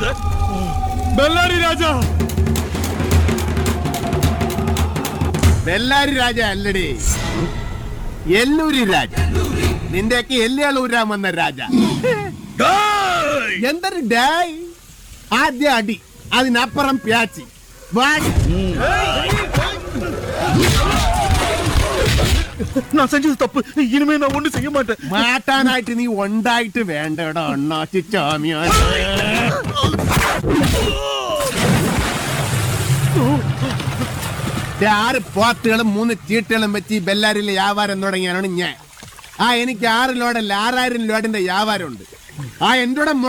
ബെല്ലാരി രാജ ബെല്ലാരി രാജ അല്ലടി എല്ലൂരി രാജ നിന്റെയൊക്കെ എല്ലുകളൂരാൻ വന്ന രാജ എന്തൊരു ഡായ് ആദ്യ അടി അതിനപ്പുറം പ്യാച്ചി വാടി. நான் செஞ்சது தப்பு இனிமே நான் ஒண்ணு செய்ய மாட்டேன் മാറ്റാനായിട്ട് നീ ഉണ്ടായിട്ട് വേണ്ടടാ അണ്ണാച്ചി ചാമിയാൻ ആറ് പോത്തുകളും മൂന്ന് ചീട്ടുകളും വെച്ച് ഈ ബെല്ലാരിലെ വ്യാപാരം തുടങ്ങിയാണ് ഞാൻ ആ എനിക്ക് ആറ് ലോഡല്ല ആറായിരം ലോഡിന്റെ വ്യാപാരം ഉണ്ട് ആ എൻ്റെ കൂടെ